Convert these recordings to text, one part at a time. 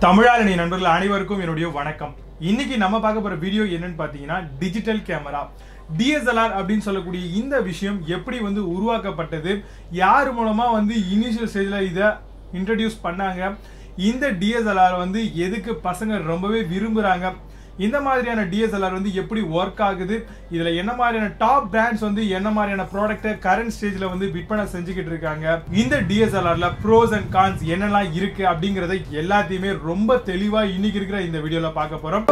தமிழாரணி நண்பர்கள் அனைவருக்கும் என்னுடைய வணக்கம் இன்னைக்கு நம்ம பார்க்க போற வீடியோ என்னன்னு பார்த்தீங்கன்னா டிஜிட்டல் கேமரா டிஎஸ்எல்ஆர் அப்படின்னு சொல்லக்கூடிய இந்த விஷயம் எப்படி வந்து உருவாக்கப்பட்டது யார் மூலமா வந்து இனிஷியல் ஸ்டேஜில் இதை இன்ட்ரடியூஸ் பண்ணாங்க இந்த டிஎஸ்எல்ஆர் வந்து எதுக்கு பசங்க ரொம்பவே விரும்புறாங்க இந்த மாதிரியான டிஎஸ்எல்ஆர் வந்து எப்படி ஒர்க் ஆகுது இதுல என்ன மாதிரியான டாப் பிராண்ட்ஸ் வந்து என்ன மாதிரியான ப்ராடக்ட்டை கரண்ட் ஸ்டேஜ்ல வந்து விற்பனை செஞ்சுக்கிட்டு இருக்காங்க இந்த டிஎஸ்எல்ஆர்ல ப்ரோஸ் அண்ட் கான்ஸ் என்னெல்லாம் இருக்கு அப்படிங்கறத எல்லாத்தையுமே ரொம்ப தெளிவா இன்னைக்கு இருக்கிற இந்த வீடியோல பார்க்க போறோம்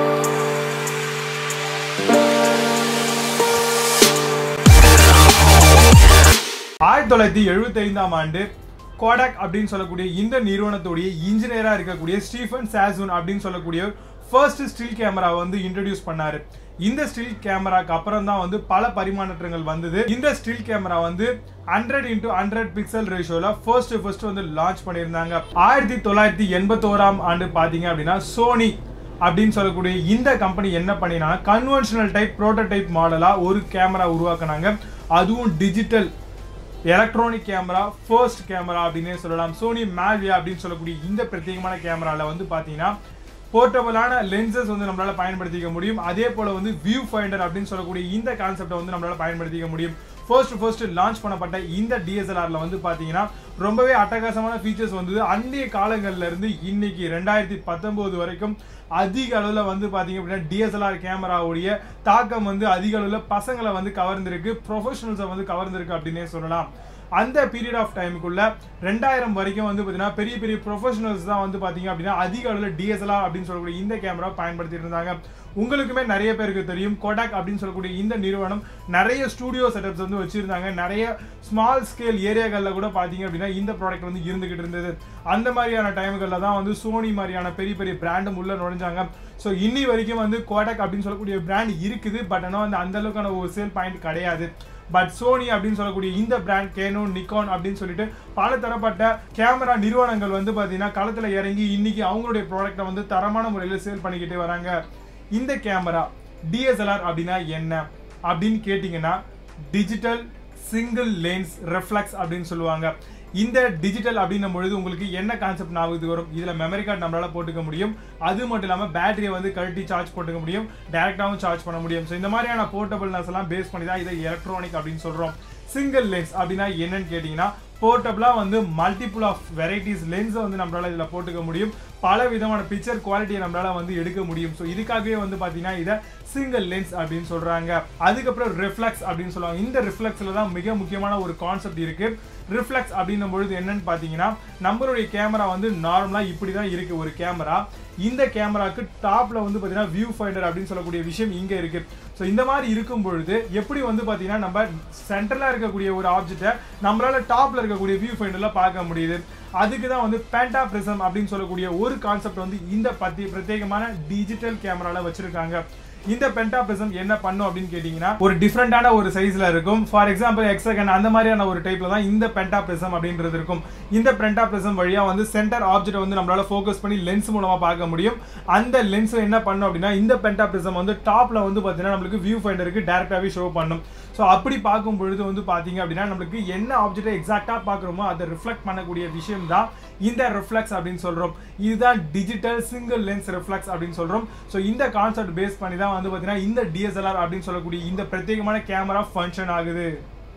ஆயிரத்தி தொள்ளாயிரத்தி எழுபத்தி ஐந்தாம் ஆண்டு கோடாக் அப்படின்னு சொல்லக்கூடிய இந்த நிறுவனத்துடைய இன்ஜினியரா இருக்கக்கூடிய ஸ்டீஃபன் சாசூன் அப்படின்னு சொல்லக்கூடிய ஃபர்ஸ்ட் ஸ்டில் கேமரா வந்து இன்ட்ரடியூஸ் பண்ணாரு இந்த ஸ்டில் கேமராக்கு அப்புறம் தான் வந்து பல பரிமாற்றங்கள் வந்தது இந்த ஸ்டில் கேமரா வந்து ஹண்ட்ரட் இன்டூ ஹண்ட்ரட் பிக்சல் ரேஷியோல ஃபர்ஸ்ட் ஃபர்ஸ்ட் வந்து லான்ச் பண்ணியிருந்தாங்க ஆயிரத்தி தொள்ளாயிரத்தி எண்பத்தோராம் ஆண்டு பாத்தீங்க அப்படின்னா சோனி அப்படின்னு சொல்லக்கூடிய இந்த கம்பெனி என்ன பண்ணினா கன்வென்ஷனல் டைப் ப்ரோட்டோடைப் மாடலா ஒரு கேமரா உருவாக்குனாங்க அதுவும் digital electronic camera first camera அப்படின்னே சொல்லலாம் சோனி மேவியா அப்படின்னு சொல்லக்கூடிய இந்த பிரத்யேகமான கேமரால வந்து பாத்தீங்கன்னா போர்ட்டபிளான லென்சஸ் வந்து நம்மளால பயன்படுத்திக்க முடியும் அதே போல வந்து வியூ ஃபைண்டர் அப்படின்னு சொல்லக்கூடிய இந்த கான்செப்டை வந்து நம்மளால பயன்படுத்திக்க முடியும் ஃபர்ஸ்ட் ஃபர்ஸ்ட் லான்ச் பண்ணப்பட்ட இந்த டிஎஸ்எல்ஆர்ல வந்து பாத்தீங்கன்னா ரொம்பவே அட்டகாசமான ஃபீச்சர்ஸ் வந்தது அந்நிய காலங்கள்ல இருந்து இன்னைக்கு ரெண்டாயிரத்தி பத்தொன்பது வரைக்கும் அதிக அளவில் வந்து பார்த்தீங்க அப்படின்னா டிஎஸ்எல்ஆர் கேமராவுடைய தாக்கம் வந்து அதிக அளவில் பசங்களை வந்து கவர்ந்திருக்கு ப்ரொஃபஷனல்ஸை வந்து கவர்ந்திருக்கு அப்படின்னே சொல்லலாம் அந்த பீரியட் ஆஃப் டைமுக்குள்ள ரெண்டாயிரம் வரைக்கும் வந்து பார்த்தீங்கன்னா பெரிய பெரிய ப்ரொஃபஷனல்ஸ் தான் வந்து பார்த்தீங்க அப்படின்னா அதிக அளவில் டிஎஸ்எல்ஆர் அப்படின்னு சொல்லக்கூடிய இந்த கேமரா பயன்படுத்திட்டு இருந்தாங்க உங்களுக்குமே நிறைய பேருக்கு தெரியும் கோடாக் அப்படின்னு சொல்லக்கூடிய இந்த நிறுவனம் நிறைய ஸ்டூடியோ செட்டப்ஸ் வந்து வச்சிருந்தாங்க நிறைய ஸ்மால் ஸ்கேல் ஏரியாக்களில் கூட பார்த்தீங்க அப்படின்னா இந்த ப்ராடக்ட் வந்து இருந்துகிட்டு இருந்தது அந்த மாதிரியான டைம்களில் தான் வந்து சோனி மாதிரியான பெரிய பெரிய பிராண்டும் உள்ள நுழைஞ்சாங்க ஸோ இன்னி வரைக்கும் வந்து கோடாக் அப்படின்னு சொல்லக்கூடிய பிராண்ட் இருக்குது பட் ஆனால் வந்து அந்த அளவுக்கான ஒரு சேல் பாயிண்ட் கிடையாது பட் சோனி அப்படின்னு சொல்லக்கூடிய இந்த பிராண்ட் கேனோன் நிக்கான் அப்படின்னு சொல்லிட்டு பல தரப்பட்ட கேமரா நிறுவனங்கள் வந்து பார்த்தீங்கன்னா களத்தில் இறங்கி இன்னைக்கு அவங்களுடைய ப்ராடக்ட்டை வந்து தரமான முறையில் சேல் பண்ணிக்கிட்டே வராங்க இந்த கேமரா டிஎஸ்எல்ஆர் அப்படின்னா என்ன அப்படின்னு கேட்டிங்கன்னா டிஜிட்டல் சிங்கிள் லென்ஸ் ரெஃப்ளெக்ஸ் அப்படின்னு சொல்லுவாங்க இந்த டிஜிட்டல் அப்படின்னும் பொழுது உங்களுக்கு என்ன கான்செப்ட் ஞாபகத்துக்கு வரும் இதில் மெமரி கார்டு நம்மளால போட்டுக்க முடியும் அது மட்டும் இல்லாமல் பேட்டரியை வந்து கழட்டி சார்ஜ் போட்டுக்க முடியும் டேரெக்டாகவும் சார்ஜ் பண்ண முடியும் ஸோ இந்த மாதிரியான போர்ட்டபிள்னஸ் எல்லாம் பேஸ் பண்ணி தான் இதை எலக்ட்ரானிக் அப்படின்னு சொல்கிறோம் சிங்கிள் லென்ஸ் அப்படின்னா என்னன்னு கேட்டிங்கன்னா போர்ட்டபிளாக வந்து மல்டிபிள் ஆஃப் வெரைட்டிஸ் லென்ஸை வந்து நம்மளால இதில் போட்டுக்க முடியும் பல விதமான பிக்சர் குவாலிட்டியை நம்மளால வந்து எடுக்க முடியும் ஸோ இதுக்காகவே வந்து பார்த்தீங்கன்னா இதை சிங்கிள் லென்ஸ் அப்படின்னு சொல்றாங்க அதுக்கப்புறம் ரிஃப்ளெக்ஸ் அப்படின்னு சொல்லுவாங்க இந்த ரிஃப்ளெக்ஸ்ல தான் மிக முக்கியமான ஒரு கான்செப்ட் இருக்கு ரிஃப்ளெக்ஸ் அப்படின்னும் பொழுது என்னன்னு பார்த்தீங்கன்னா நம்மளுடைய கேமரா வந்து நார்மலாக இப்படி தான் இருக்கு ஒரு கேமரா இந்த கேமராக்கு டாப்ல வந்து பார்த்தீங்கன்னா வியூ ஃபைண்டர் அப்படின்னு சொல்லக்கூடிய விஷயம் இங்க இருக்கு ஸோ இந்த மாதிரி இருக்கும் பொழுது எப்படி வந்து பார்த்தீங்கன்னா நம்ம சென்ட்ரலாக இருக்கக்கூடிய ஒரு ஆப்ஜெக்டை நம்மளால டாப்ல இருக்கக்கூடிய வியூ ஃபைண்டர்ல பார்க்க முடியுது அதுக்கு தான் வந்து பேண்டா பிரிசம் அப்படின்னு சொல்லக்கூடிய ஒரு கான்செப்ட் வந்து இந்த பத்தி பிரத்யேகமான டிஜிட்டல் கேமரால வச்சிருக்காங்க இந்த பென்டா பிரிசம் என்ன பண்ணும் அப்படின்னு கேட்டீங்கன்னா ஒரு டிஃப்ரெண்டான ஒரு சைஸ்ல இருக்கும் ஃபார் எக்ஸாம்பிள் எக்ஸகன் அந்த மாதிரியான ஒரு டைப்ல தான் இந்த பென்டா பிரிசம் அப்படின்றது இருக்கும் இந்த பென்டா பிரிசம் வழியா வந்து சென்டர் ஆப்ஜெக்ட் வந்து நம்மளால ஃபோக்கஸ் பண்ணி லென்ஸ் மூலமா பார்க்க முடியும் அந்த லென்ஸ் என்ன பண்ணும் அப்படின்னா இந்த பென்டா பிரிசம் வந்து டாப்ல வந்து பாத்தீங்கன்னா நம்மளுக்கு வியூ ஃபைண்டருக்கு டேரக்டாவே ஷோ பண்ணும் ஸோ அப்படி பார்க்கும் பொழுது வந்து பார்த்தீங்க அப்படின்னா நம்மளுக்கு என்ன ஆப்ஜெக்டை எக்ஸாக்டாக பார்க்குறோமோ அதை ரிஃப்ளெக்ட் பண்ணக்கூடிய விஷயம் தான் இந்த ரிஃப்ளெக்ஸ் அப்படின்னு சொல்கிறோம் இதுதான் டிஜிட்டல் சிங்கிள் லென்ஸ் ரிஃப்ளெக்ஸ் அப்படின்னு சொல்கிறோம் ஸோ இந்த கான்செப்ட் பேஸ் பண்ணி தான் வந்து பார்த்தீங்கன்னா இந்த டிஎஸ்எல்ஆர் அப்படின்னு சொல்லக்கூடிய இந்த பிரத்யேகமான கேமரா ஃபங்க்ஷன் ஆகுது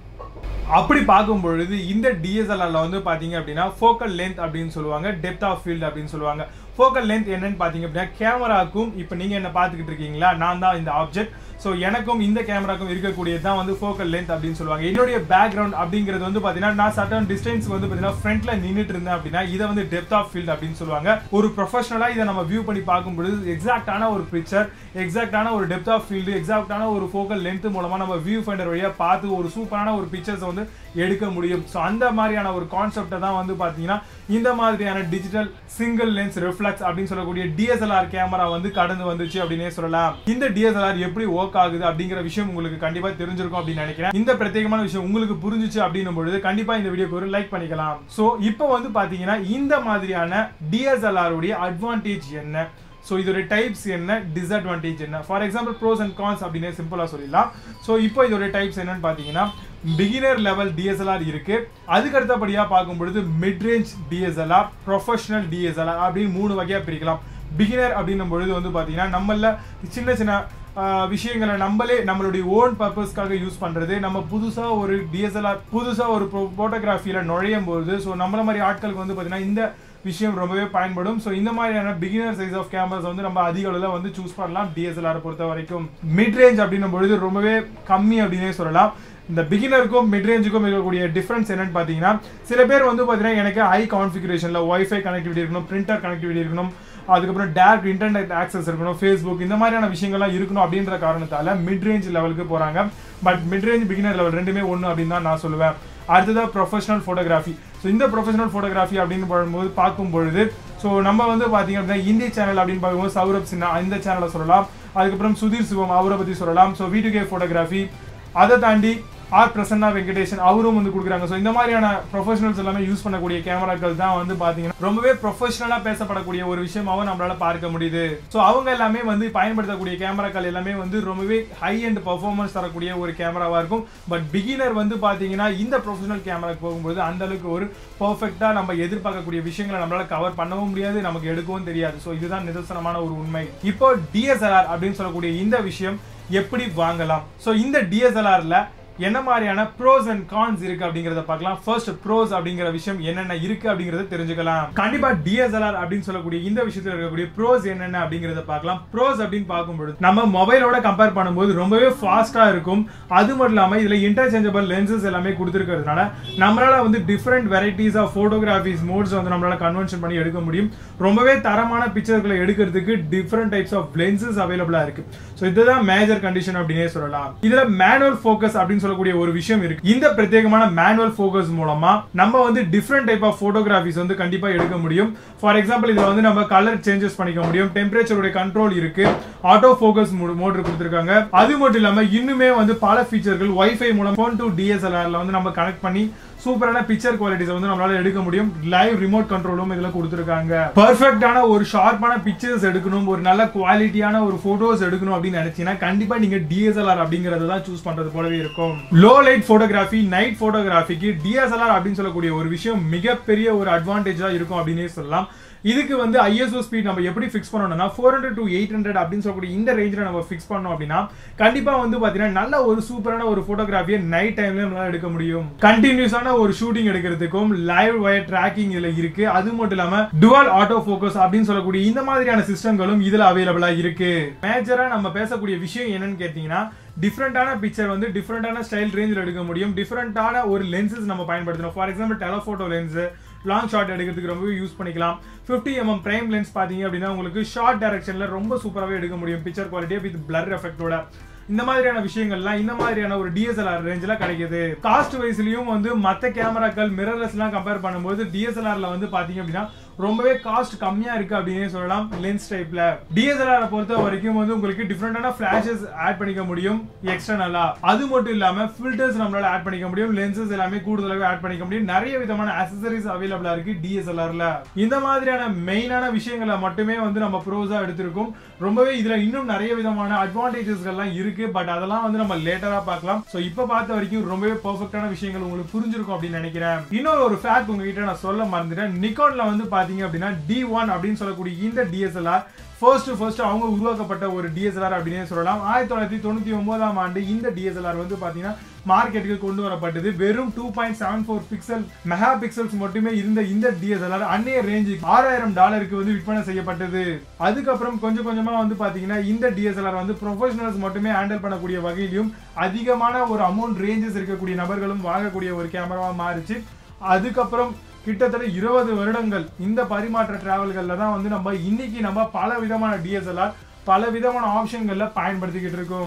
அப்படி பார்க்கும் பொழுது இந்த டிஎஸ்எல்ஆர்ல வந்து பாத்தீங்க அப்படின்னா ஃபோக்கல் லென்த் அப்படின்னு சொல்லுவாங்க டெப்த் ஆஃப் ஃபீல்ட் அப்படின்னு சொல்லுவாங்க ஃபோக்கல் லென்த் என்னன்னு பாத்தீங்க அப்படின்னா கேமராக்கும் இப்போ நீங்க என்ன பார்த்துக்கிட்டு இருக்கீங்களா நான் தான் இந்த ஆப்ஜெக்ட் ஸோ எனக்கும் இந்த கேமராக்கும் இருக்கக்கூடியது தான் வந்து ஃபோக்கல் லென்த் அப்படின்னு சொல்லுவாங்க என்னுடைய பேக்ரவுண்ட் அப்படிங்கிறது வந்து பார்த்தீங்கன்னா நான் சர்டன் டிஸ்டன்ஸ் வந்து பார்த்தீங்கன்னா ஃப்ரண்ட்ல நின்றுட்டு இருந்தேன் அப்படின்னா இதை வந்து டெப்த் ஆஃப் ஃபீல்ட் அப்படின்னு சொல்லுவாங்க ஒரு ப்ரொஃபஷனலாக இதை நம்ம வியூ பண்ணி பார்க்கும் பொழுது எக்ஸாக்டான ஒரு பிக்சர் எக்ஸாக்டான ஒரு டெப்த் ஆஃப் ஃபீல்டு எக்ஸாக்டான ஒரு ஃபோக்கல் லென்த் மூலமாக நம்ம வியூ ஃபைண்டர் வழியாக பார்த்து ஒரு சூப்பரான ஒரு பிக்சர்ஸை வந்து எடுக்க முடியும் ஸோ அந்த மாதிரியான ஒரு கான்செப்டை தான் வந்து பார்த்தீங்கன்னா இந்த மாதிரியான டிஜிட்டல் சிங்கிள் லென்ஸ் ரிஃப்ளெக்ஸ் அப்படின்னு சொல்லக்கூடிய டிஎஸ்எல்ஆர் கேமரா வந்து கடந்து வந்துச்சு அப்படின்னே சொல்லலாம் இந்த டிஎஸ்எல்ஆர் எப்படி ஒர்க் ஆகுது அப்படிங்கிற விஷயம் உங்களுக்கு கண்டிப்பா தெரிஞ்சிருக்கும் அப்படின்னு நினைக்கிறேன் இந்த பிரத்யேகமான விஷயம் உங்களுக்கு புரிஞ்சுச்சு அப்படின்னும் பொழுது கண்டிப்பா இந்த வீடியோக்கு ஒரு லைக் பண்ணிக்கலாம் ஸோ இப்போ வந்து பாத்தீங்கன்னா இந்த மாதிரியான டிஎஸ்எல்ஆர் உடைய அட்வான்டேஜ் என்ன ஸோ இதோட டைப்ஸ் என்ன டிஸ்அட்வான்டேஜ் என்ன for example pros and cons அப்படின்னு சிம்பிளாக சொல்லிடலாம் ஸோ இப்போ இதோட டைப்ஸ் என்னன்னு பார்த்தீங்கன்னா பிகினர் லெவல் டிஎஸ்எல்ஆர் இருக்கு அதுக்கு அடுத்தபடியாக பார்க்கும் பொழுது mid range DSLR professional DSLR அப்படின்னு மூணு வகையாக பிரிக்கலாம் பிகினர் அப்படின்னும் பொழுது வந்து பார்த்தீங்கன்னா நம்மள சின்ன சின்ன ஆஹ், விஷயங்களை நம்மளே நம்மளுடைய ஓன் பர்பஸ்க்காக யூஸ் பண்றது நம்ம புதுசா ஒரு டிஎஸ்எல்ஆர் புதுசா ஒரு போட்டோகிராஃபியில நுழையும் போது ஸோ நம்மள மாதிரி ஆட்களுக்கு வந்து பார்த்தீங்கன்னா இந்த விஷயம் ரொம்பவே பயன்படும் ஸோ இந்த மாதிரியான பிகினர் சைஸ் ஆஃப் கேமராஸ் வந்து நம்ம அதிக அளவில் வந்து சூஸ் பண்ணலாம் டிஎஸ்எல்ஆர் பொறுத்த வரைக்கும் மிட் ரேஞ்ச் அப்படின்னும் பொழுது ரொம்பவே கம்மி அப்படின்னே சொல்லலாம் இந்த பிகினருக்கும் மிட் ரேஞ்சுக்கும் இருக்கக்கூடிய டிஃபரன்ஸ் என்னன்னு பார்த்தீங்கன்னா சில பேர் வந்து பார்த்தீங்கன்னா எனக்கு ஹை கான்ஃபிகரேஷனில் ஒய்ஃபை கனெக்டிவிட்டி இருக்கணும் பிரிண்டர் கனெக்டிவிட்டி இருக்கணும் அதுக்கப்புறம் டேரக்ட் இன்டர்நெட் ஆக்சஸ் இருக்கணும் ஃபேஸ்புக் இந்த மாதிரியான விஷயங்கள்லாம் இருக்கணும் அப்படின்ற காரணத்தால மிட் ரேஞ்ச் லெவலுக்கு போகிறாங்க but mid range beginner level ரெண்டுமே ஒன்று அப்படின்னு தான் நான் சொல்லுவேன் அடுத்ததாக ப்ரொஃபஷனல் ஃபோட்டோகிராஃபி ஸோ இந்த ப்ரொஃபஷனல் ஃபோட்டோகிராஃபி அப்படின்னு பார்க்கும்போது பார்க்கும் பொழுது ஸோ நம்ம வந்து பார்த்தீங்க அப்படின்னா இந்திய சேனல் அப்படின்னு பார்க்கும்போது சௌரப் சின்ஹா இந்த சேனலை சொல்லலாம் அதுக்கப்புறம் சுதீர் சிவம் அவரை பற்றி சொல்லலாம் ஸோ வீட்டுக்கே ஃபோட்டோகிராஃபி அதை தாண்டி ஆர் பிரசன்னா வெங்கடேஷன் அவரும் வந்து கொடுக்குறாங்க ஸோ இந்த மாதிரியான ப்ரொஃபஷனல்ஸ் எல்லாமே யூஸ் பண்ணக்கூடிய கேமராக்கள் தான் வந்து பார்த்தீங்கன்னா ரொம்பவே ப்ரொஃபஷனலாக பேசப்படக்கூடிய ஒரு விஷயமாவும் நம்மளால பார்க்க முடியுது ஸோ அவங்க எல்லாமே வந்து பயன்படுத்தக்கூடிய கேமராக்கள் எல்லாமே வந்து ரொம்பவே ஹை அண்ட் பர்ஃபார்மன்ஸ் தரக்கூடிய ஒரு கேமராவாக இருக்கும் பட் பிகினர் வந்து பார்த்தீங்கன்னா இந்த ப்ரொஃபஷனல் கேமராக்கு போகும்போது அந்த அளவுக்கு ஒரு பர்ஃபெக்டாக நம்ம எதிர்பார்க்கக்கூடிய விஷயங்களை நம்மளால கவர் பண்ணவும் முடியாது நமக்கு எடுக்கவும் தெரியாது ஸோ இதுதான் நிதர்சனமான ஒரு உண்மை இப்போ டிஎஸ்எல்ஆர் அப்படின்னு சொல்லக்கூடிய இந்த விஷயம் எப்படி வாங்கலாம் ஸோ இந்த டிஎஸ்எல்ஆர்ல என்ன மாதிரியான ப்ரோஸ் அண்ட் கான்ஸ் இருக்கு அப்படிங்கறத பார்க்கலாம் ஃபர்ஸ்ட் ப்ரோஸ் அப்படிங்கிற விஷயம் என்னென்ன இருக்கு அப்படிங்கறத தெரிஞ்சுக்கலாம் கண்டிப்பா டிஎஸ்எல்ஆர் அப்படின்னு சொல்லக்கூடிய இந்த விஷயத்துல இருக்கக்கூடிய ப்ரோஸ் என்னென்ன அப்படிங்கறத பார்க்கலாம் ப்ரோஸ் அப்படின்னு பார்க்கும்போது நம்ம மொபைலோட கம்பேர் பண்ணும்போது ரொம்பவே ஃபாஸ்டா இருக்கும் அது மட்டும் இல்லாம இதுல இன்டர்சேஞ்சபிள் லென்சஸ் எல்லாமே கொடுத்துருக்கிறதுனால நம்மளால வந்து different varieties of photographies modes வந்து நம்மளால கன்வென்ஷன் பண்ணி எடுக்க முடியும் ரொம்பவே தரமான பிக்சர்களை எடுக்கிறதுக்கு டிஃப்ரெண்ட் டைப்ஸ் ஆஃப் லென்சஸ் அவைலபிளா இருக்கு ஸோ இதுதான் மேஜர் கண்டிஷன் அப்படின்னே சொல்லலாம் இதுல மேனுவல் ஃபோக்கஸ் அப்படின்னு சொல்லக்கூடிய ஒரு விஷயம் இருக்கு இந்த பிரத்யேகமான மேனுவல் ஃபோக்கஸ் மூலமா நம்ம வந்து டிஃப்ரெண்ட் டைப் ஆஃப் போட்டோகிராஃபிஸ் வந்து கண்டிப்பா எடுக்க முடியும் ஃபார் எக்ஸாம்பிள் இதுல வந்து நம்ம கலர் சேஞ்சஸ் பண்ணிக்க முடியும் டெம்பரேச்சருடைய கண்ட்ரோல் இருக்கு ஆட்டோ ஃபோக்கஸ் மோட்டர் கொடுத்துருக்காங்க அது மட்டும் இல்லாம இன்னுமே வந்து பல ஃபீச்சர்கள் வைஃபை மூலம் ஃபோன் டு டிஎஸ்எல்ஆர்ல வந்து நம்ம கனெக்ட் பண்ணி சூப்பரான பிக்சர் குவாலிட்டிஸ் வந்து நம்மளால எடுக்க முடியும் லைவ் ரிமோட் கண்ட்ரோலும் இதுல கொடுத்துருக்காங்க பர்ஃபெக்டான ஒரு ஷார்ப்பான பிக்சர்ஸ் எடுக்கணும் ஒரு நல்ல குவாலிட்டியான ஒரு போட்டோஸ் எடுக்கணும் அப்படின்னு நினைச்சீங்கன்னா கண்டிப்பா நீங்க டிஎஸ்எல்ஆர் அப்படிங்கறத தான் சூஸ் பண்றது போலவே இருக்கும் லோ லைட் போட்டோகிராஃபி நைட் போட்டோகிராஃபிக்கு டிஎஸ்எல்ஆர் அப்படின்னு சொல்லக்கூடிய ஒரு விஷயம் மிகப்பெரிய ஒரு அட்வான்டேஜா இருக்கும் அப்படின்னே சொல்லலாம் இதுக்கு வந்து ஐஎஸ்ஓ ஸ்பீட் நம்ம எப்படி ஃபிக்ஸ் பண்ணணும்னா four hundred to eight hundred அப்படின்னு சொல்லக்கூடிய இந்த ரேஞ்சில் நம்ம ஃபிக்ஸ் பண்ணோம் அப்படின்னா கண்டிப்பா வந்து பாத்தீங்கன்னா நல்ல ஒரு சூப்பரான ஒரு போட்டோகிராஃபியை நைட் டைம்ல நம்மளால எடுக்க முடியும் கண்டினியூஸான ஒரு ஷூட்டிங் எடுக்கிறதுக்கும் லைவ் வயர் ட்ராக்கிங் இதுல இருக்கு அது மட்டும் இல்லாம டுவல் ஆட்டோ ஃபோக்கஸ் அப்படின்னு சொல்லக்கூடிய இந்த மாதிரியான சிஸ்டங்களும் இதுல அவைலபிளா இருக்கு மேஜரா நம்ம பேசக்கூடிய விஷயம் என்னன்னு கேட்டீங்கன்னா டிஃப்ரெண்டான பிக்சர் வந்து டிஃப்ரெண்டான ஸ்டைல் ரேஞ்சில் எடுக்க முடியும் டிஃப்ரெண்டான ஒரு லென்சஸ் நம்ம பயன்படுத்தணும் for example telephoto lens long shot எடுக்கிறதுக்கு ரொம்பவே யூஸ் பண்ணிக்கலாம் 50 எம்எம் பிரைம் லென்ஸ் பார்த்தீங்க அப்படின்னா உங்களுக்கு ஷார்ட் டைரக்ஷனில் ரொம்ப சூப்பராகவே எடுக்க முடியும் பிக்சர் குவாலிட்டியை வித் பிளர் எஃபெக்டோட இந்த மாதிரியான விஷயங்கள்லாம் இந்த மாதிரியான ஒரு டிஎஸ்எல்ஆர் ரேஞ்சில் கிடைக்குது காஸ்ட் வைஸ்லயும் வந்து மற்ற கேமராக்கள் மிரர்லெஸ்லாம் கம்பேர் பண்ணும்போது டிஎஸ்எல்ஆர்ல வந்து பாத்தீங்க அப்படின்னா ரொம்பவே காஸ்ட் கம்மியா இருக்கு அப்படின்னே சொல்லலாம் லென்ஸ் டைப்ல டிஎஸ்எல்ஆர் பொறுத்த வரைக்கும் வந்து உங்களுக்கு டிஃப்ரெண்டான ஃபிளாஷஸ் ஆட் பண்ணிக்க முடியும் எக்ஸ்டர்னலா அது மட்டும் இல்லாம ஃபில்டர்ஸ் நம்மளால ஆட் பண்ணிக்க முடியும் லென்சஸ் எல்லாமே கூடுதலாகவே ஆட் பண்ணிக்க முடியும் நிறைய விதமான அசசரிஸ் அவைலபிளா இருக்கு டிஎஸ்எல்ஆர்ல இந்த மாதிரியான மெயினான விஷயங்களை மட்டுமே வந்து நம்ம ப்ரோஸா எடுத்திருக்கோம் ரொம்பவே இதுல இன்னும் நிறைய விதமான அட்வான்டேஜஸ்கள்லாம் இருக்கு பட் அதெல்லாம் வந்து நம்ம லேட்டரா பார்க்கலாம் சோ இப்ப பார்த்த வரைக்கும் ரொம்பவே பெர்ஃபெக்டான விஷயங்கள் உங்களுக்கு புரிஞ்சிருக்கும் அப்படின்னு நினைக்கிறேன் இன்னொரு ஒரு ஃபேக்ட் உங்ககிட்ட நான் சொல்ல மறந்துட்டேன் நிக்கான்ல வந்து பாத்தீங்க அப்படின்னா டி ஒன் அப்படின்னு சொல்லக்கூடிய இந்த டிஎஸ்எல்ஆர் ஃபர்ஸ்ட் ஃபர்ஸ்ட் அவங்க உருவாக்கப்பட்ட ஒரு டிஎஸ்எல்ஆர் அப்படின்னே சொல்லலாம் ஆயிரத்தி தொள்ளாயிரத்தி தொண்ணூத்தி ஒன்பதாம் ஆண்டு இந்த டிஎஸ்எல்ஆர் வந்து பாத்தீங்கன்னா மார்க்கெட்டுக்கு கொண்டு வரப்பட்டது வெறும் two point seven four pixel mega pixels மட்டுமே இருந்த இந்த டிஎஸ்எல்ஆர் அன்னைய ரேஞ்சுக்கு ஆறாயிரம் டாலருக்கு வந்து விற்பனை செய்யப்பட்டது அதுக்கப்புறம் கொஞ்சம் கொஞ்சமா வந்து பாத்தீங்கன்னா இந்த டிஎஸ்எல்ஆர் வந்து ப்ரொஃபஷனல்ஸ் மட்டுமே ஹேண்டில் பண்ணக்கூடிய வகையிலும் அதிகமான ஒரு அமௌண்ட் ரேஞ்சஸ் இருக்கக்கூடிய நபர்களும் வாங்கக்கூடிய ஒரு கேமராவா மாறிச்சு அதுக்கப்புறம் கிட்டத்தட்ட இருபது வருடங்கள் இந்த பரிமாற்ற டிராவல்கள்ல தான் வந்து நம்ம இன்னைக்கு நம்ம பல விதமான டிஎஸ்எல்ஆர் பல விதமான ஆப்ஷன்கள்ல பயன்படுத்திக்கிட்டு இருக்கோம்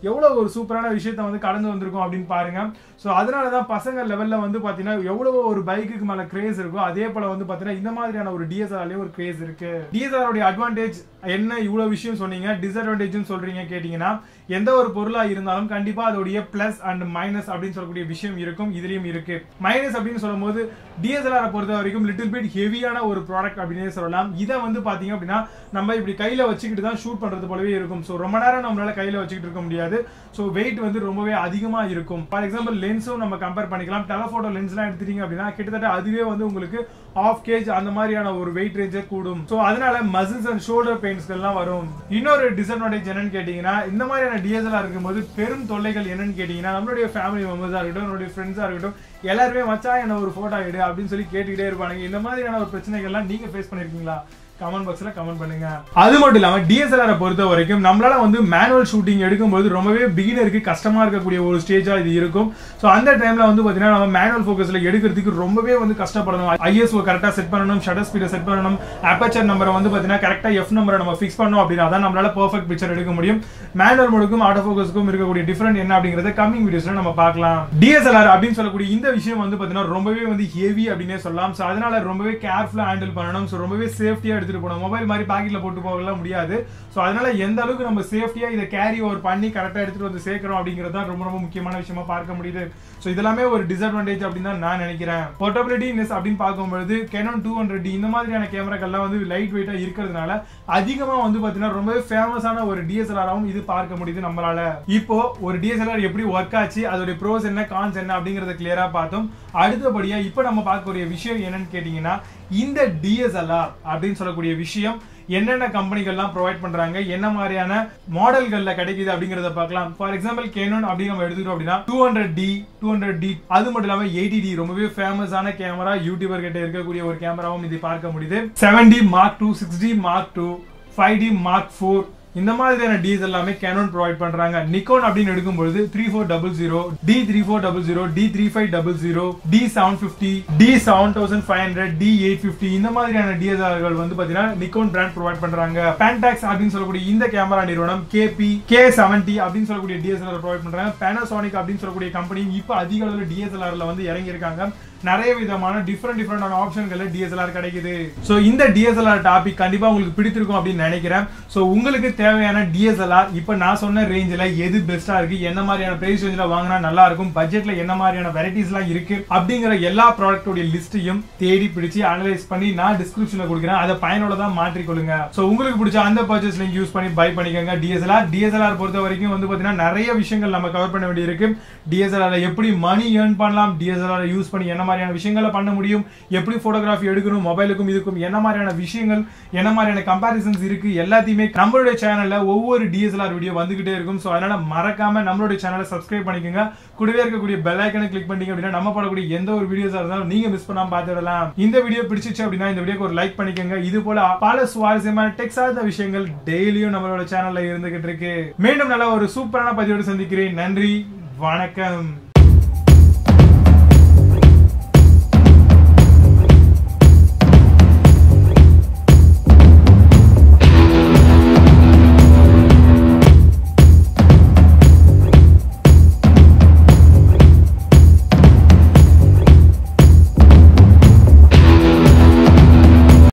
எவ்வளவு ஒரு சூப்பரான விஷயத்த வந்து கடந்து வந்திருக்கோம் அப்படின்னு பாருங்க ஸோ அதனால தான் பசங்க லெவல்ல வந்து பாத்தீங்கன்னா எவ்வளவு ஒரு பைக்குக்கு மேல கிரேஸ் இருக்கோ அதே போல வந்து பாத்தீங்கன்னா இந்த மாதிரியான ஒரு டிஎஸ்ஆர்லயே ஒரு கிரேஸ் இருக்கு டிஎஸ்ஆர் அட்வான்டேஜ் என்ன இவ்வளவு விஷயம் சொன்னீங்க டிஸ்அட்வான்டேஜ்னு சொல்றீங்க கேட்டீங்கன்னா எந்த ஒரு பொருளா இருந்தாலும் கண்டிப்பா அதோடைய பிளஸ் அண்ட் மைனஸ் அப்படின்னு சொல்லக்கூடிய விஷயம் இருக்கும் இதுலயும் இருக்கு மைனஸ் அப்படின்னு சொல்லும்போது டிஎஸ்எல்ஆர் பொறுத்த வரைக்கும் லிட்டில் பிட் ஹெவியான ஒரு ப்ராடக்ட் அப்படின்னு சொல்லலாம் இதை வந்து பாத்தீங்க அப்படின்னா நம்ம இப்படி கையில வச்சுக்கிட்டு தான் ஷூட் பண்றது போலவே இருக்கும் ஸோ ரொம்ப நேரம் நம்மளால கையில வச்சுக்கிட்டு இருக்க முடியாது ஸோ வெயிட் வந்து ரொம்பவே அதிகமா இருக்கும் ஃபார் எக்ஸாம்பிள் லென்ஸும் நம்ம கம்பேர் பண்ணிக்கலாம் டெலஃபோட்டோ லென்ஸ்லாம் எடுத்துட்டீங்க அப்படின்னா கிட்டத்தட்ட அதுவே வந்து உங்களுக்கு ஆஃப் கேஜ் அந்த மாதிரியான ஒரு வெயிட் ரேஞ்சே கூடும் ஸோ அதனால மசில்ஸ் அண்ட் ஷோல்டர் பெயின்ஸ்கள்லாம் வரும் இன்னொரு டிஸ்அட்வான்டேஜ் என்னன்னு கேட்டீங்கன்னா இந்த மாதிரியான டிஎஸ்எல்ஆர் இருக்கும்போது பெரும் தொல்லைகள் என்னன்னு கேட்டீங்கன்னா நம்மளுடைய ஃபேமிலி மெம்பர்ஸாக இருக்கட்டும் நம்மளுடைய ஃப்ரெண்ட்ஸாக இருக்கட்டும் எல்லாருமே மச்சா என்ன ஒரு போட்டோ எடு அப்படின்னு சொல்லி கேட்டுக்கிட்டே இருப்பாங்க இந்த மாதிரியான ஒரு பிரச்சனைகள்லாம் நீங்க ஃபேஸ் பண்ணிருக்கீங்களா கமெண்ட் பாக்ஸ்ல கமெண்ட் பண்ணுங்க அது மட்டும் இல்லாம டிஎஸ்எல்ஆர் பொறுத்த வரைக்கும் நம்மளால வந்து மேனுவல் ஷூட்டிங் எடுக்கும்போது ரொம்பவே பிகினருக்கு கஷ்டமா இருக்கக்கூடிய ஒரு ஸ்டேஜா இது இருக்கும் ஸோ அந்த டைம்ல வந்து பாத்தீங்கன்னா நம்ம மேனுவல் ஃபோக்கஸ்ல எடுக்கிறதுக்கு ரொம்பவே வந்து கஷ்டப்படணும் ஐஎஸ்ஓ கரெக்டா செட் பண்ணணும் ஷட்டர் ஸ்பீடை செட் பண்ணணும் அப்பச்சர் நம்பரை வந்து பாத்தீங்கன்னா கரெக்டா எஃப் நம்பரை நம்ம ஃபிக்ஸ் பண்ணோம் அப்படின்னா தான் நம்மளால பர்ஃபெக்ட் பிக்சர் எடுக்க முடியும் மேனுவல் மோடுக்கும் ஆட்டோ ஃபோக்கஸ்க்கும் இருக்கக்கூடிய டிஃபரெண்ட் என்ன அப்படிங்கறத கம்மிங் வீடியோஸ்ல நம்ம பார்க்கலாம் டிஎஸ்எல்ஆர் அப்படின்னு சொல்லக்கூடிய இந்த விஷயம் வந்து பாத்தீங்கன்னா ரொம்பவே வந்து ஹெவி அப்படின்னே சொல்லலாம் ஸோ அதனால ரொம்பவே கேர்ஃபுல்லா ஹேண்டில் பண்ணணும் ஸோ ரொம்பவே சேஃப்டியா எடுத்துட்டு போகணும் மொபைல் மாதிரி பாக்கெட்ல போட்டு போகலாம் முடியாது ஸோ அதனால எந்த அளவுக்கு நம்ம சேஃப்டியா இதை கேரி ஓவர் பண்ணி கரெக்டா எடுத்துட்டு வந்து சேர்க்கிறோம் அப்படிங்கிறது தான் ரொம்ப ரொம்ப முக்கியமான விஷயமா பார்க்க முடியுது ஸோ இதெல்லாமே ஒரு டிஸ்அட்வான்டேஜ் அப்படின்னு தான் நான் நினைக்கிறேன் போர்ட்டபிலிட்டினஸ் அப்படின்னு பார்க்கும்பொழுது கேனான் டூ ஹண்ட்ரட் இந்த மாதிரியான கேமராக்கள்லாம் வந்து லைட் வெயிட்டா இருக்கிறதுனால அதிகமா வந்து பாத்தீங்கன்னா ரொம்பவே ஃபேமஸான ஒரு டிஎஸ்எல்ஆராகவும் இது பார்க்க முடியுது நம்மளால இப்போ ஒரு டிஎஸ்எல்ஆர் எப்படி ஒர்க் ஆச்சு அதோட ப்ரோஸ் என்ன கான்ஸ் என்ன அப்படிங்கறத கிளியரா பார்த்தோம் அடுத்தபடியா இப்போ நம்ம பார்க்கக்கூடிய விஷயம் என்னன்னு கேட்டீங்கன்னா இந்த டிஎஸ்எல்ஆர் அப்படின்னு சொல்லக்கூடிய விஷயம் என்னென்ன கம்பெனிகள்லாம் ப்ரொவைட் பண்றாங்க என்ன மாதிரியான மாடல்கள்ல கிடைக்குது அப்படிங்கறத பார்க்கலாம் ஃபார் எக்ஸாம்பிள் கேனோன் அப்படின்னு நம்ம எடுத்துக்கிட்டோம் அப்படின்னா two hundred D two hundred D அது மட்டும் இல்லாம எயிட்டி டி ரொம்பவே ஃபேமஸான கேமரா யூடியூபர் கிட்ட இருக்கக்கூடிய ஒரு கேமராவும் இது பார்க்க முடியுது seven D mark two six D mark two five D mark four இந்த மாதிரியான டீஸ் எல்லாமே கேனோன் ப்ரொவைட் பண்றாங்க நிக்கோன் அப்படின்னு எடுக்கும்போது three four double zero D three four double zero D three five double zero D seven fifty D seven thousand five hundred D eight fifty இந்த மாதிரியான டிஎஸ்ஆர்கள் வந்து பாத்தீங்கன்னா நிக்கோன் பிராண்ட் ப்ரொவைட் பண்றாங்க பேன்டாக்ஸ் அப்படின்னு சொல்லக்கூடிய இந்த கேமரா நிறுவனம் கேபி கே செவன்டி அப்படின்னு சொல்லக்கூடிய டிஎஸ்எல்ஆர் ப்ரொவைட் பண்றாங்க பேனாசோனிக் அப்படின்னு சொல்லக்கூடிய கம்பெனி இப்போ அதிக அளவில் டிஎஸ்எல்ஆர்ல வந்து இறங்கி இருக்காங்க நிறைய விதமான டிஃப்ரெண்ட் டிஃப்ரெண்டான ஆப்ஷன்கள் டிஎஸ்எல்ஆர் கிடைக்குது ஸோ இந்த டிஎஸ்எல்ஆர் டாபிக் கண்டிப்பா உங்களுக்கு பிடித்திருக்கும் அப்படின்னு நினைக்கிறேன் ஸோ உங்களுக்கு தேவையான டிஎஸ்எல்ஆர் இப்போ நான் சொன்ன ரேஞ்சில் எது பெஸ்டா இருக்கு என்ன மாதிரியான பிரைஸ் ரேஞ்சில் வாங்கினா நல்லா இருக்கும் பட்ஜெட்ல என்ன மாதிரியான வெரைட்டிஸ்லாம் இருக்கு அப்படிங்கிற எல்லா ப்ராடக்டோட லிஸ்ட்டையும் தேடி பிடிச்சு அனலைஸ் பண்ணி நான் டிஸ்கிரிப்ஷன்ல கொடுக்குறேன் அதை பயனுள்ளதா மாற்றிக்கொள்ளுங்க ஸோ உங்களுக்கு பிடிச்ச அந்த பர்ச்சேஸ் லிங்க் யூஸ் பண்ணி பை பண்ணிக்கோங்க டிஎஸ்எல்ஆர் டிஎஸ்எல்ஆர் பொறுத்த வரைக்கும் வந்து பார்த்தீங்கன்னா நிறைய விஷயங்கள் நம்ம கவர் பண்ண வேண்டியிருக்கு டிஎஸ்எல்ஆர் எப்படி மணி ஏர்ன் பண்ணலாம் டிஎஸ்எல்ஆர் யூஸ் பண்ணி என்ன மாதிரியான விஷயங்களை பண்ண முடியும் எப்படி போட்டோகிராஃபி எடுக்கணும் மொபைலுக்கும் இதுக்கும் என்ன மாதிரியான விஷயங்கள் என்ன மாதிரியான கம்பாரிசன்ஸ் இருக்கு எல்லாத்தையுமே நம்மளுடைய சேனல்ல ஒவ்வொரு டிஎஸ்எல்ஆர் வீடியோ வந்துகிட்டே இருக்கும் ஸோ அதனால மறக்காம நம்மளுடைய சேனலை சப்ஸ்கிரைப் பண்ணிக்கோங்க கூடவே இருக்கக்கூடிய பெல் ஐக்கனை கிளிக் பண்ணிங்க அப்படின்னா நம்ம போடக்கூடிய எந்த ஒரு வீடியோஸா இருந்தாலும் நீங்க மிஸ் பண்ணாம பார்த்துடலாம் இந்த வீடியோ பிடிச்சிச்சு அப்படின்னா இந்த வீடியோக்கு ஒரு லைக் பண்ணிக்கோங்க இது போல பல சுவாரஸ்யமான டெக் சார்ந்த விஷயங்கள் டெய்லியும் நம்மளோட சேனல்ல இருந்துகிட்டு இருக்கு மீண்டும் நல்ல ஒரு சூப்பரான பதிவோடு சந்திக்கிறேன் நன்றி வணக்கம்